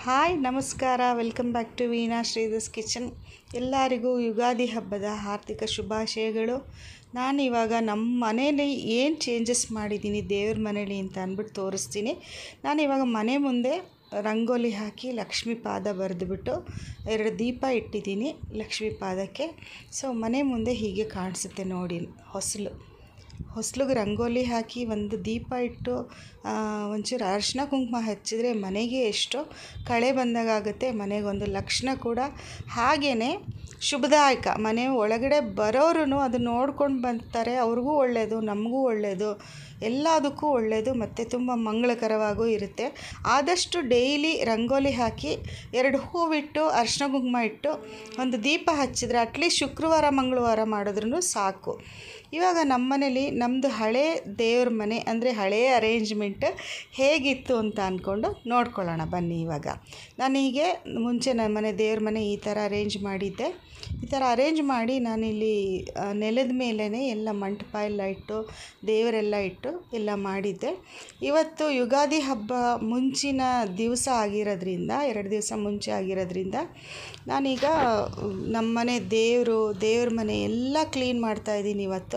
hi ನಮಸ್ಕಾರ welcome back to Veena Sridhar's kitchen ಎಲ್ಲರಿಗೂ ಯುಗಾದಿ ಹಬ್ಬದ ಹಾರ್ದಿಕ ಶುಭಾಶಯಗಳು ನಾನು ಇವಾಗ ನಮ್ಮ ಮನೇಲಿ ಏನು ಚೇಂಜಸ್ ಮಾಡಿದ್ದೀನಿ ದೇವ್ರ ಮನೇಲಿ ಅಂತ ಅಂದ್ಬಿಟ್ಟು ತೋರಿಸ್ತೀನಿ ನಾನು ಇವಾಗ ಮನೆ ಮುಂದೆ ರಂಗೋಲಿ ಹಾಕಿ ಲಕ್ಷ್ಮೀ ಪಾದ ಬರೆದುಬಿಟ್ಟು ಎರಡು ದೀಪ ಇಟ್ಟಿದ್ದೀನಿ ಲಕ್ಷ್ಮೀ ಪಾದಕ್ಕೆ ಸೊ ಮನೆ ಮುಂದೆ ಹೀಗೆ ಕಾಣಿಸುತ್ತೆ ನೋಡಿ ಹೊಸಲು ಹೊಸ್ಲಿಗೆ ರಂಗೋಲಿ ಹಾಕಿ ಒಂದು ದೀಪ ಇಟ್ಟು ಆ, ಒಂಚೂರು ಅರಿಶಿನ ಕುಂಕುಮ ಹಚ್ಚಿದ್ರೆ ಮನೆಗೆ ಎಷ್ಟೋ ಕಳೆ ಬಂದಾಗುತ್ತೆ ಮನೆಗೊಂದು ಲಕ್ಷಣ ಕೂಡ ಹಾಗೆಯೇ ಶುಭದಾಯಕ ಮನೆ ಒಳಗಡೆ ಬರೋರು ಅದು ನೋಡ್ಕೊಂಡು ಬರ್ತಾರೆ ಅವ್ರಿಗೂ ಒಳ್ಳೆಯದು ನಮಗೂ ಒಳ್ಳೆಯದು ಎಲ್ಲದಕ್ಕೂ ಒಳ್ಳೆಯದು ಮತ್ತು ತುಂಬ ಮಂಗಳಕರವಾಗೂ ಇರುತ್ತೆ ಆದಷ್ಟು ಡೈಲಿ ರಂಗೋಲಿ ಹಾಕಿ ಎರಡು ಹೂವಿಟ್ಟು ಅರಿಶಿನ ಕುಂಕುಮ ಇಟ್ಟು ಒಂದು ದೀಪ ಹಚ್ಚಿದ್ರೆ ಅಟ್ಲೀಸ್ಟ್ ಶುಕ್ರವಾರ ಮಂಗಳವಾರ ಮಾಡಿದ್ರೂ ಸಾಕು ಇವಾಗ ನಮ್ಮ ಮನೇಲಿ ನಮ್ಮದು ಹಳೆ ದೇವ್ರ ಮನೆ ಅಂದರೆ ಹಳೆಯ ಅರೇಂಜ್ಮೆಂಟ್ ಹೇಗಿತ್ತು ಅಂತ ಅಂದ್ಕೊಂಡು ನೋಡ್ಕೊಳ್ಳೋಣ ಬನ್ನಿ ಇವಾಗ ನಾನೀಗೆ ಮುಂಚೆ ನನ್ನ ಮನೆ ದೇವ್ರ ಮನೆ ಈ ಥರ ಅರೇಂಜ್ ಮಾಡಿದ್ದೆ ಈ ಥರ ಅರೇಂಜ್ ಮಾಡಿ ನಾನಿಲ್ಲಿ ಆ, ನೆಲದ ಮೇಲೇ ಎಲ್ಲ ಮಂಟಪ ಎಲ್ಲ ಇಟ್ಟು ದೇವರೆಲ್ಲ ಇಟ್ಟು ಎಲ್ಲ ಮಾಡಿದ್ದೆ ಇವತ್ತು ಯುಗಾದಿ ಹಬ್ಬ ಮುಂಚಿನ ದಿವಸ ಆಗಿರೋದ್ರಿಂದ ಎರಡು ದಿವಸ ಮುಂಚೆ ಆಗಿರೋದ್ರಿಂದ ನಾನೀಗ ನಮ್ಮ ಮನೆ ದೇವರು ದೇವ್ರ ಮನೆ ಎಲ್ಲ ಕ್ಲೀನ್ ಮಾಡ್ತಾಯಿದ್ದೀನಿ ಇವತ್ತು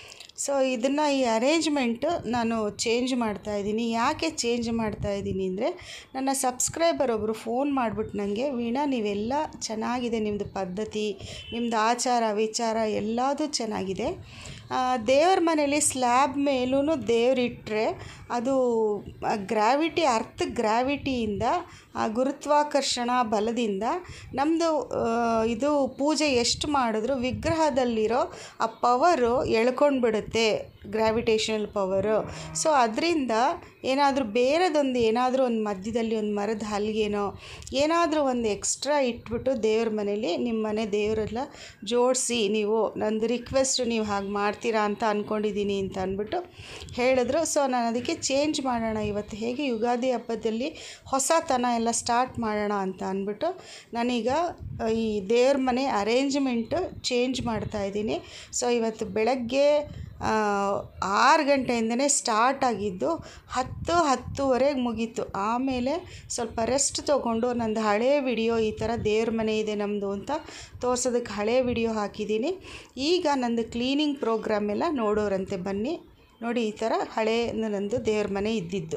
ಸೊ ಇದನ್ನು ಈ ಅರೇಂಜ್ಮೆಂಟು ನಾನು ಚೇಂಜ್ ಮಾಡ್ತಾ ಇದ್ದೀನಿ ಯಾಕೆ ಚೇಂಜ್ ಮಾಡ್ತಾ ಇದ್ದೀನಿ ಅಂದರೆ ನನ್ನ ಸಬ್ಸ್ಕ್ರೈಬರ್ ಒಬ್ಬರು ಫೋನ್ ಮಾಡಿಬಿಟ್ಟು ನನಗೆ ವೀಣಾ ನೀವೆಲ್ಲ ಚೆನ್ನಾಗಿದೆ ನಿಮ್ಮದು ಪದ್ಧತಿ ನಿಮ್ಮದು ಆಚಾರ ವಿಚಾರ ಎಲ್ಲದೂ ಚೆನ್ನಾಗಿದೆ ಆ, ದೇವ್ರ ಮನೇಲಿ ಸ್ಲ್ಯಾಬ್ ಮೇಲೂ ದೇವ್ರಿಟ್ಟರೆ ಅದು ಗ್ರಾವಿಟಿ ಅರ್ಥ ಗ್ರಾವಿಟಿಯಿಂದ ಆ ಗುರುತ್ವಾಕರ್ಷಣ ಬಲದಿಂದ ನಮ್ಮದು ಇದು ಪೂಜೆ ಎಷ್ಟು ಮಾಡಿದ್ರು ವಿಗ್ರಹದಲ್ಲಿರೋ ಆ ಪವರು ಎಳ್ಕೊಂಡು ಬಿಡುತ್ತೆ ಗ್ರಾವಿಟೇಷನಲ್ ಪವರು ಸೊ ಅದರಿಂದ ಏನಾದರೂ ಬೇರೆದೊಂದು ಏನಾದರೂ ಒಂದು ಮಧ್ಯದಲ್ಲಿ ಒಂದು ಮರದ ಹಲ್ಗೆನೋ ಏನಾದರೂ ಒಂದು ಎಕ್ಸ್ಟ್ರಾ ಇಟ್ಬಿಟ್ಟು ದೇವ್ರ ಮನೇಲಿ ನಿಮ್ಮ ಮನೆ ದೇವರೆಲ್ಲ ಜೋಡಿಸಿ ನೀವು ನಂದು ರಿಕ್ವೆಸ್ಟ್ ನೀವು ಹಾಗೆ ಮಾಡ್ತೀರಾ ಅಂತ ಅಂದ್ಕೊಂಡಿದ್ದೀನಿ ಅಂತ ಅಂದ್ಬಿಟ್ಟು ಹೇಳಿದ್ರು ಸೊ ನಾನು ಅದಕ್ಕೆ ಚೇಂಜ್ ಮಾಡೋಣ ಇವತ್ತು ಹೇಗೆ ಯುಗಾದಿ ಹಬ್ಬದಲ್ಲಿ ಹೊಸತನ ಎಲ್ಲ ಸ್ಟಾರ್ಟ್ ಮಾಡೋಣ ಅಂತ ಅಂದ್ಬಿಟ್ಟು ನಾನೀಗ ಆ, ಈ ದೇವ್ರ ಮನೆ ಅರೇಂಜ್ಮೆಂಟು ಚೇಂಜ್ ಮಾಡ್ತಾ ಇದ್ದೀನಿ ಸೊ ಇವತ್ತು ಬೆಳಗ್ಗೆ ಆ, ಆರು ಗಂಟೆಯಿಂದನೇ ಸ್ಟಾರ್ಟ್ ಆಗಿದ್ದು ಹತ್ತು ಹತ್ತುವರೆಗೆ ಮುಗೀತು ಆಮೇಲೆ ಸ್ವಲ್ಪ ರೆಸ್ಟ್ ತೊಗೊಂಡು ನಂದು ಹಳೆ ವಿಡಿಯೋ ಈ ಥರ ದೇವ್ರ ಮನೆ ಇದೆ ನಮ್ಮದು ಅಂತ ತೋರ್ಸೋದಕ್ಕೆ ಹಳೆ ವಿಡಿಯೋ ಹಾಕಿದ್ದೀನಿ ಈಗ ನಂದು ಕ್ಲೀನಿಂಗ್ ಪ್ರೋಗ್ರಾಮ್ ಎಲ್ಲ ನೋಡೋರಂತೆ ಬನ್ನಿ ನೋಡಿ ಈ ಥರ ಹಳೆ ನಂದು ದೇವ್ರ ಮನೆ ಇದ್ದಿದ್ದು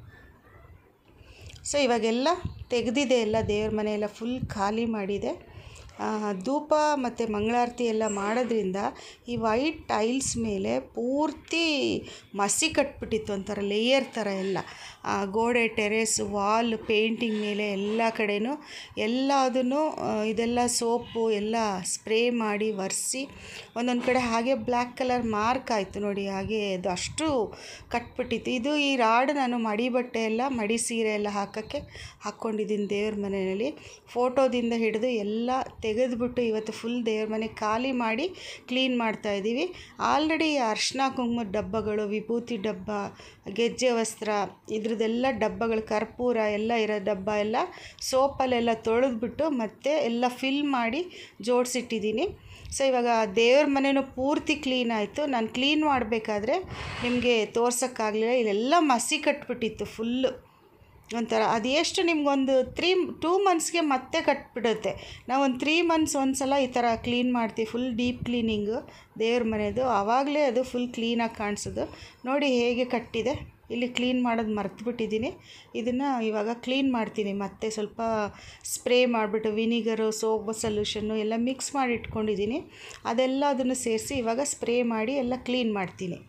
ಸೊ ಇವಾಗೆಲ್ಲ ತೆಗೆದಿದೆ ಎಲ್ಲ ದೇವ್ರ ಮನೆ ಎಲ್ಲ ಫುಲ್ ಖಾಲಿ ಮಾಡಿದೆ ಆ, ಧೂಪ ಮತ್ತು ಮಂಗಳಾರತಿ ಎಲ್ಲ ಮಾಡೋದ್ರಿಂದ ಈ ವೈಟ್ ಟೈಲ್ಸ್ ಮೇಲೆ ಪೂರ್ತಿ ಮಸಿ ಕಟ್ಬಿಟ್ಟಿತ್ತು ಒಂಥರ ಲೇಯರ್ ಥರ ಎಲ್ಲ ಆ, ಗೋಡೆ ಟೆರೇಸ್ ವಾಲ್ ಪೇಂಟಿಂಗ್ ಮೇಲೆ ಎಲ್ಲ ಕಡೆನೂ ಎಲ್ಲದನ್ನು ಇದೆಲ್ಲ ಸೋಪು ಎಲ್ಲ ಸ್ಪ್ರೇ ಮಾಡಿ ಒರೆಸಿ ಒಂದೊಂದು ಕಡೆ ಹಾಗೆ ಬ್ಲ್ಯಾಕ್ ಕಲರ್ ಮಾರ್ಕ್ ಆಯಿತು ನೋಡಿ ಹಾಗೆ ಅದು ಅಷ್ಟು ಕಟ್ಬಿಟ್ಟಿತ್ತು ಇದು ಈ ರಾಡ್ ನಾನು ಮಡಿ ಬಟ್ಟೆ ಎಲ್ಲ ಮಡಿ ಸೀರೆ ಎಲ್ಲ ಹಾಕೋಕ್ಕೆ ಹಾಕ್ಕೊಂಡಿದ್ದೀನಿ ದೇವ್ರ ಮನೆಯಲ್ಲಿ ಫೋಟೋದಿಂದ ಹಿಡಿದು ಎಲ್ಲ ತೆಗೆದುಬಿಟ್ಟು ಇವತ್ತು ಫುಲ್ ದೇವ್ರ ಮನೆ ಖಾಲಿ ಮಾಡಿ ಕ್ಲೀನ್ ಮಾಡ್ತಾ ಇದ್ದೀವಿ ಆಲ್ರೆಡಿ ಅರ್ಶಿನ ಕುಂಕುಮದ ಡಬ್ಬಗಳು ವಿಭೂತಿ ಡಬ್ಬ ಗೆಜ್ಜೆ ವಸ್ತ್ರ ಇದ್ರದ್ದೆಲ್ಲ ಡಬ್ಬಗಳು ಕರ್ಪೂರ ಎಲ್ಲ ಇರೋ ಡಬ್ಬ ಎಲ್ಲ ಸೋಪಲ್ಲೆಲ್ಲ ತೊಳೆದ್ಬಿಟ್ಟು ಮತ್ತೆ ಎಲ್ಲ ಫಿಲ್ ಮಾಡಿ ಜೋಡಿಸಿಟ್ಟಿದ್ದೀನಿ ಸೊ ಇವಾಗ ದೇವ್ರ ಮನೆಯೂ ಪೂರ್ತಿ ಕ್ಲೀನ್ ಆಯಿತು ನಾನು ಕ್ಲೀನ್ ಮಾಡಬೇಕಾದ್ರೆ ನಿಮಗೆ ತೋರ್ಸೋಕ್ಕಾಗಲಿಲ್ಲ ಇಲ್ಲೆಲ್ಲ ಮಸಿ ಕಟ್ಬಿಟ್ಟಿತ್ತು ಫುಲ್ಲು ಒಂಥರ ಅದು ಎಷ್ಟು ನಿಮ್ಗೊಂದು ತ್ರೀ ಟೂ ಮಂತ್ಸ್ಗೆ ಮತ್ತೆ ಕಟ್ಬಿಡುತ್ತೆ ನಾವು ಒಂದು ತ್ರೀ ಮಂತ್ಸ್ ಒಂದು ಸಲ ಈ ಥರ ಕ್ಲೀನ್ ಮಾಡ್ತೀವಿ ಫುಲ್ ಡೀಪ್ ಕ್ಲೀನಿಂಗು ದೇವ್ರ ಮನೆದು ಆವಾಗಲೇ ಅದು ಫುಲ್ ಕ್ಲೀನಾಗಿ ಕಾಣಿಸೋದು ನೋಡಿ ಹೇಗೆ ಕಟ್ಟಿದೆ ಇಲ್ಲಿ ಕ್ಲೀನ್ ಮಾಡೋದು ಮರ್ತುಬಿಟ್ಟಿದ್ದೀನಿ ಇದನ್ನು ಇವಾಗ ಕ್ಲೀನ್ ಮಾಡ್ತೀನಿ ಮತ್ತೆ ಸ್ವಲ್ಪ ಸ್ಪ್ರೇ ಮಾಡಿಬಿಟ್ಟು ವಿನಿಗರು ಸೋಪ್ ಸೊಲ್ಯೂಷನ್ನು ಎಲ್ಲ ಮಿಕ್ಸ್ ಮಾಡಿ ಇಟ್ಕೊಂಡಿದ್ದೀನಿ ಅದೆಲ್ಲ ಅದನ್ನು ಸೇರಿಸಿ ಇವಾಗ ಸ್ಪ್ರೇ ಮಾಡಿ ಎಲ್ಲ ಕ್ಲೀನ್ ಮಾಡ್ತೀನಿ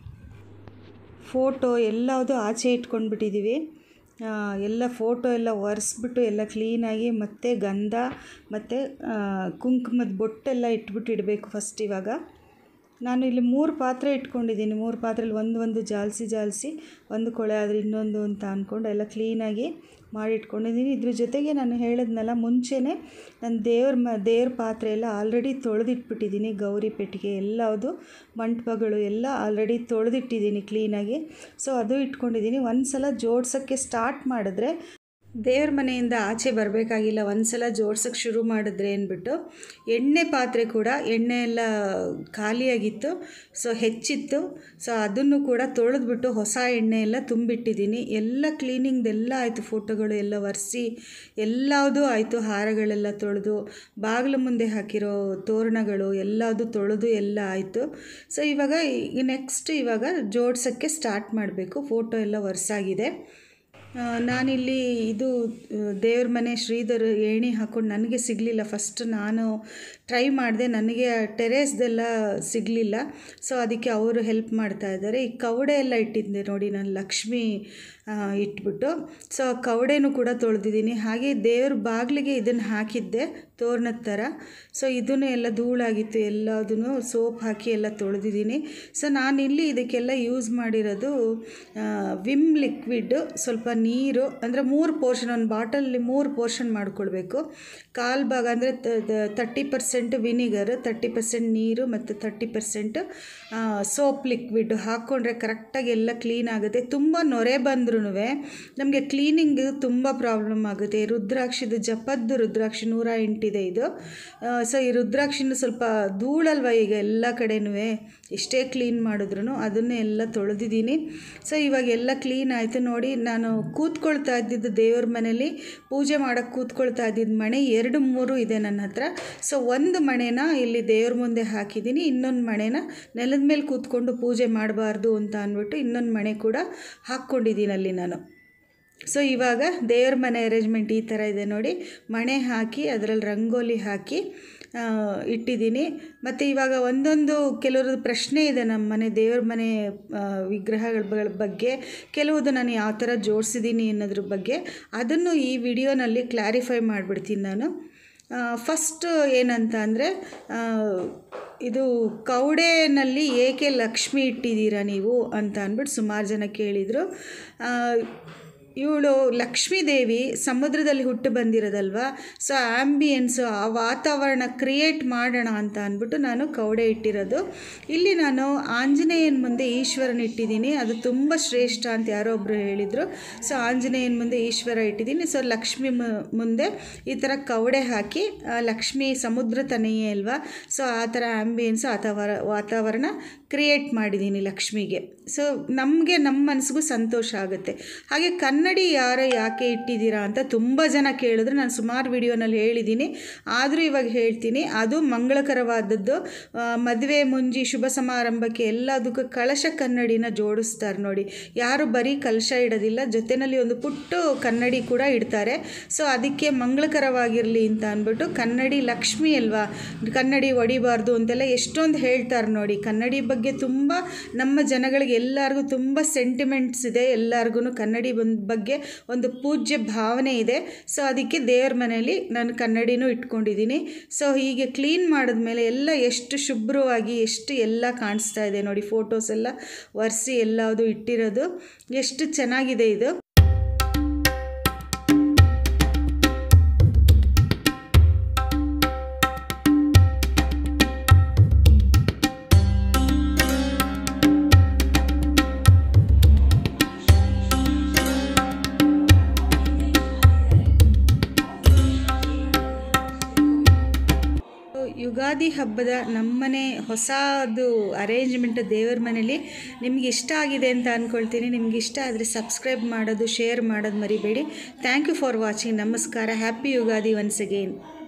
ಫೋಟೋ ಎಲ್ಲವುದು ಆಚೆ ಇಟ್ಕೊಂಡ್ಬಿಟ್ಟಿದ್ದೀವಿ ಆ, ಎಲ್ಲ ಫೋಟೋ ಎಲ್ಲ ಒರೆಸ್ಬಿಟ್ಟು ಎಲ್ಲ ಕ್ಲೀನಾಗಿ ಮತ್ತೆ ಗಂಧ ಮತ್ತು ಕುಂಕುಮದ ಬೊಟ್ಟೆಲ್ಲ ಇಟ್ಬಿಟ್ಟು ಇಡಬೇಕು ಫಸ್ಟ್ ಇವಾಗ ನಾನು ಇಲ್ಲಿ ಮೂರು ಪಾತ್ರೆ ಇಟ್ಕೊಂಡಿದ್ದೀನಿ ಮೂರು ಪಾತ್ರೆಲಿ ಒಂದು ಒಂದು ಜಾಲಿಸಿ ಜಾಲಿಸಿ ಒಂದು ಕೊಳೆ ಆದರೆ ಇನ್ನೊಂದು ಅಂತ ಅಂದ್ಕೊಂಡು ಎಲ್ಲ ಕ್ಲೀನಾಗಿ ಮಾಡಿ ಇಟ್ಕೊಂಡಿದ್ದೀನಿ ಇದ್ರ ಜೊತೆಗೆ ನಾನು ಹೇಳಿದ್ನಲ್ಲ ಮುಂಚೆನೇ ನಾನು ದೇವ್ರ ಮ ದೇವ್ರ ಪಾತ್ರೆ ಎಲ್ಲ ಆಲ್ರೆಡಿ ತೊಳೆದಿಟ್ಬಿಟ್ಟಿದ್ದೀನಿ ಗೌರಿ ಪೆಟ್ಟಿಗೆ ಎಲ್ಲವುದು ಮಂಟಪಗಳು ಎಲ್ಲ ಆಲ್ರೆಡಿ ತೊಳೆದಿಟ್ಟಿದ್ದೀನಿ ಕ್ಲೀನಾಗಿ ಸೊ ಅದು ಇಟ್ಕೊಂಡಿದ್ದೀನಿ ಒಂದು ಸಲ ಜೋಡ್ಸೋಕ್ಕೆ ಸ್ಟಾರ್ಟ್ ಮಾಡಿದ್ರೆ ದೇವ್ರ ಮನೆಯಿಂದ ಆಚೆ ಬರಬೇಕಾಗಿಲ್ಲ ಒಂದ್ಸಲ ಜೋಡ್ಸೋಕ್ಕೆ ಶುರು ಮಾಡಿದ್ರೆ ಅಂದ್ಬಿಟ್ಟು ಎಣ್ಣೆ ಪಾತ್ರೆ ಕೂಡ ಎಣ್ಣೆ ಎಲ್ಲ ಖಾಲಿಯಾಗಿತ್ತು ಸೊ ಹೆಚ್ಚಿತ್ತು ಸೊ ಅದನ್ನು ಕೂಡ ತೊಳೆದ್ಬಿಟ್ಟು ಹೊಸ ಎಣ್ಣೆ ಎಲ್ಲ ತುಂಬಿಟ್ಟಿದ್ದೀನಿ ಎಲ್ಲ ಕ್ಲೀನಿಂಗ್ದೆಲ್ಲ ಆಯಿತು ಫೋಟೋಗಳು ಎಲ್ಲ ಒರೆಸಿ ಎಲ್ಲದೂ ಆಯಿತು ಹಾರಗಳೆಲ್ಲ ತೊಳೆದು ಬಾಗಿಲು ಮುಂದೆ ಹಾಕಿರೋ ತೋರಣಗಳು ಎಲ್ಲದು ತೊಳೆದು ಎಲ್ಲ ಆಯಿತು ಸೊ ಇವಾಗ ಈ ನೆಕ್ಸ್ಟ್ ಇವಾಗ ಜೋಡ್ಸೋಕ್ಕೆ ಸ್ಟಾರ್ಟ್ ಮಾಡಬೇಕು ಫೋಟೋ ಎಲ್ಲ ಒರೆಸಾಗಿದೆ ಆ, ನಾನಿಲ್ಲಿ ಇದು ಆ, ದೇವ್ರ ಮನೆ ಶ್ರೀಧರ್ ಏಣಿ ಹಾಕ್ಕೊಂಡು ನನಗೆ ಸಿಗಲಿಲ್ಲ ಫಸ್ಟ್ ನಾನು ಟ್ರೈ ಮಾಡಿದೆ ನನಗೆ ಟೆರೇಸ್ದೆಲ್ಲ ಸಿಗಲಿಲ್ಲ ಸೊ ಅದಕ್ಕೆ ಅವರು ಹೆಲ್ಪ್ ಮಾಡ್ತಾ ಇದ್ದಾರೆ ಈ ಕವಡೆ ಎಲ್ಲ ಇಟ್ಟಿದ್ದೆ ನೋಡಿ ನಾನು ಲಕ್ಷ್ಮಿ ಆ, ಇಟ್ಬಿಟ್ಟು ಸೊ ಕವಡೆನೂ ಕೂಡ ತೊಳೆದಿದ್ದೀನಿ ಹಾಗೆ ದೇವ್ರ ಬಾಗಿಲಿಗೆ ಇದನ್ನು ಹಾಕಿದ್ದೆ ತೋರಣದ ಥರ ಸೊ ಇದನ್ನು ಎಲ್ಲ ಧೂಳಾಗಿತ್ತು ಎಲ್ಲದನ್ನು ಸೋಪ್ ಹಾಕಿ ಎಲ್ಲ ತೊಳೆದಿದ್ದೀನಿ ಸೊ ನಾನಿಲ್ಲಿ ಇದಕ್ಕೆಲ್ಲ ಯೂಸ್ ಮಾಡಿರೋದು ಆ, ವಿಮ್ ಲಿಕ್ವಿಡ್ ಸ್ವಲ್ಪ ನೀರು ಅಂದರೆ ಮೂರು ಪೋರ್ಷನ್ ಒಂದು ಬಾಟಲಲ್ಲಿ ಮೂರು ಪೋರ್ಷನ್ ಮಾಡ್ಕೊಳ್ಬೇಕು ಕಾಲು ಭಾಗ ಅಂದರೆ thirty percent vinegar thirty percent ನೀರು ಮತ್ತು ತರ್ಟಿ ಪರ್ಸೆಂಟ್ ಸೋಪ್ ಲಿಕ್ವಿಡ್ ಹಾಕ್ಕೊಂಡ್ರೆ ಕರೆಕ್ಟಾಗಿ ಎಲ್ಲ ಕ್ಲೀನ್ ಆಗುತ್ತೆ ತುಂಬ ನೊರೆ ಬಂದ್ರೂ ನಮಗೆ ಕ್ಲೀನಿಂಗ್ ತುಂಬ ಪ್ರಾಬ್ಲಮ್ ಆಗುತ್ತೆ ಈ ರುದ್ರಾಕ್ಷಿದು ಜಪದ್ದು ರುದ್ರಾಕ್ಷಿ ನೂರ ಎಂಟಿದೆ ಇದು ಸೊ ಈ ರುದ್ರಾಕ್ಷಿನ ಸ್ವಲ್ಪ ಧೂಳಲ್ವ ಈಗ ಎಲ್ಲ ಕಡೆನೂ ಎಷ್ಟೇ ಕ್ಲೀನ್ ಮಾಡಿದ್ರು ಅದನ್ನೇ ಎಲ್ಲ ತೊಳೆದಿದ್ದೀನಿ ಸೊ ಇವಾಗ ಎಲ್ಲ ಕ್ಲೀನ್ ಆಯಿತು ನೋಡಿ ನಾನು ಕೂತ್ಕೊಳ್ತಾ ಇದ್ದಿದ್ದು ದೇವ್ರ ಮನೇಲಿ ಪೂಜೆ ಮಾಡೋಕ್ಕೆ ಕೂತ್ಕೊಳ್ತಾ ಇದ್ದಿದ್ದು ಮಣೆ ಎರಡು ಮೂರು ಇದೆ ನನ್ನ ಹತ್ರ ಸೊ ಒಂದು ಮಣೆನ ಇಲ್ಲಿ ದೇವ್ರ ಮುಂದೆ ಹಾಕಿದ್ದೀನಿ ಇನ್ನೊಂದು ಮಣೆನ ನೆಲದ ಮೇಲೆ ಕೂತ್ಕೊಂಡು ಪೂಜೆ ಮಾಡಬಾರ್ದು ಅಂತ ಅಂದ್ಬಿಟ್ಟು ಇನ್ನೊಂದು ಮಣೆ ಕೂಡ ಹಾಕ್ಕೊಂಡಿದ್ದೀನಿ ಅಲ್ಲಿ ನಾನು ಸೊ ಇವಾಗ ದೇವ್ರ ಮನೆ ಅರೇಂಜ್ಮೆಂಟ್ ಈ ಥರ ಇದೆ ನೋಡಿ ಮಣೆ ಹಾಕಿ ಅದರಲ್ಲಿ ರಂಗೋಲಿ ಹಾಕಿ ಆ, ಇಟ್ಟಿದ್ದೀನಿ ಮತ್ತು ಇವಾಗ ಒಂದೊಂದು ಕೆಲವ್ರದ್ದು ಪ್ರಶ್ನೆ ಇದೆ ನಮ್ಮ ಮನೆ ದೇವ್ರ ಮನೆ ಆ, ವಿಗ್ರಹಗಳ ಬ- ಬಗ್ಗೆ ಕೆಲವುದು ನಾನು ಯಾವ ಥರ ಜೋಡಿಸಿದ್ದೀನಿ ಅನ್ನೋದ್ರ ಬಗ್ಗೆ ಅದನ್ನು ಈ ವಿಡಿಯೋನಲ್ಲಿ ಕ್ಲಾರಿಫೈ ಮಾಡಿಬಿಡ್ತೀನಿ ನಾನು ಫಸ್ಟ್ ಏನಂತ ಅಂದರೆ ಇದು ಕವಡೆನಲ್ಲಿ ಏಕೆ ಲಕ್ಷ್ಮಿ ಇಟ್ಟಿದ್ದೀರಾ ನೀವು ಅಂತ ಅಂದ್ಬಿಟ್ಟು ಸುಮಾರು ಜನ ಕೇಳಿದರು ಇವಳು ಲಕ್ಷ್ಮೀ ದೇವಿ ಸಮುದ್ರದಲ್ಲಿ ಹುಟ್ಟು ಬಂದಿರೋದಲ್ವ ಸೊ ಆ್ಯಂಬಿಯನ್ಸು ಆ ವಾತಾವರಣ ಕ್ರಿಯೇಟ್ ಮಾಡೋಣ ಅಂತ ಅಂದ್ಬಿಟ್ಟು ನಾನು ಕವಡೆ ಇಟ್ಟಿರೋದು ಇಲ್ಲಿ ನಾನು ಆಂಜನೇಯನ ಮುಂದೆ ಈಶ್ವರನ ಇಟ್ಟಿದ್ದೀನಿ ಅದು ತುಂಬ ಶ್ರೇಷ್ಠ ಅಂತ ಯಾರೋ ಒಬ್ಬರು ಹೇಳಿದರು ಸೊ ಆಂಜನೇಯನ ಮುಂದೆ ಈಶ್ವರ ಇಟ್ಟಿದ್ದೀನಿ ಸೊ ಲಕ್ಷ್ಮಿ ಮು- ಮುಂದೆ ಈ ಥರ ಕವಡೆ ಹಾಕಿ ಆ ಲಕ್ಷ್ಮಿ ಸಮುದ್ರ ತನೆಯೇ ಅಲ್ವಾ ಸೊ ಆ ಥರ ಆ್ಯಂಬಿಯನ್ಸು ವಾತಾವರ ವಾತಾವರಣ ಕ್ರಿಯೇಟ್ ಮಾಡಿದ್ದೀನಿ ಲಕ್ಷ್ಮಿಗೆ ಸೊ ನಮಗೆ ನಮ್ಮ ಮನಸ್ಸಿಗೂ ಸಂತೋಷ ಆಗುತ್ತೆ ಹಾಗೆ ಕನ್ನಡಿ ಯಾರು ಯಾಕೆ ಇಟ್ಟಿದ್ದೀರಾ ಅಂತ ತುಂಬ ಜನ ಕೇಳಿದ್ರು ನಾನು ಸುಮಾರು ವಿಡಿಯೋನಲ್ಲಿ ಹೇಳಿದ್ದೀನಿ ಆದರೂ ಇವಾಗ ಹೇಳ್ತೀನಿ ಅದು ಮಂಗಳಕರವಾದದ್ದು ಆ, ಮದುವೆ ಮುಂಜಿ ಶುಭ ಸಮಾರಂಭಕ್ಕೆ ಎಲ್ಲದಕ್ಕೂ ಕಳಶ ಕನ್ನಡಿನ ಜೋಡಿಸ್ತಾರೆ ನೋಡಿ ಯಾರು ಬರೀ ಕಲಶ ಇಡೋದಿಲ್ಲ ಜೊತೆಯಲ್ಲಿ ಒಂದು ಪುಟ್ಟು ಕನ್ನಡಿ ಕೂಡ ಇಡ್ತಾರೆ ಸೊ ಅದಕ್ಕೆ ಮಂಗಳಕರವಾಗಿರಲಿ ಅಂತ ಅಂದ್ಬಿಟ್ಟು ಕನ್ನಡಿ ಲಕ್ಷ್ಮಿ ಅಲ್ವಾ ಕನ್ನಡಿ ಹೊಡಿಬಾರ್ದು ಅಂತೆಲ್ಲ ಎಷ್ಟೊಂದು ಹೇಳ್ತಾರೆ ನೋಡಿ ಕನ್ನಡಿ ಬಗ್ಗೆ ತುಂಬ ನಮ್ಮ ಜನಗಳಿಗೆ ಎಲ್ಲರಿಗೂ ತುಂಬ ಸೆಂಟಿಮೆಂಟ್ಸ್ ಇದೆ ಎಲ್ಲರಿಗೂ ಕನ್ನಡಿ ಬಂದ್ ಬಗ್ಗೆ ಒಂದು ಪೂಜ್ಯ ಭಾವನೆ ಇದೆ ಸೊ ಅದಕ್ಕೆ ದೇವ್ರ ಮನೆಯಲ್ಲಿ ನಾನು ಕನ್ನಡಿನೂ ಇಟ್ಕೊಂಡಿದ್ದೀನಿ ಸೊ ಹೀಗೆ ಕ್ಲೀನ್ ಮಾಡಿದ್ಮೇಲೆ ಎಲ್ಲ ಎಷ್ಟು ಶುಭ್ರವಾಗಿ ಎಷ್ಟು ಎಲ್ಲ ಕಾಣಿಸ್ತಾ ಇದೆ ನೋಡಿ ಫೋಟೋಸ್ ಎಲ್ಲ ಒರೆಸಿ ಎಲ್ಲದು ಇಟ್ಟಿರೋದು ಎಷ್ಟು ಚೆನ್ನಾಗಿದೆ ಇದು ಯುಗಾದಿ ಹಬ್ಬದ ನಮ್ಮನೆ ಹೊಸದು ಅರೇಂಜ್ಮೆಂಟ್ ದೇವರ ಮನೇಲಿ ನಿಮ್ಗೆ ಇಷ್ಟ ಆಗಿದೆ ಅಂತ ಅಂದ್ಕೊಳ್ತೀನಿ ನಿಮ್ಗೆ ಇಷ್ಟ ಆದರೆ ಸಬ್ಸ್ಕ್ರೈಬ್ ಮಾಡೋದು ಶೇರ್ ಮಾಡೋದು ಮರಿಬೇಡಿ ಥ್ಯಾಂಕ್ ಯು ಫಾರ್ ವಾಚಿಂಗ್ ನಮಸ್ಕಾರ ಹ್ಯಾಪಿ ಯುಗಾದಿ ಒನ್ಸ್ ಅಗೇನ್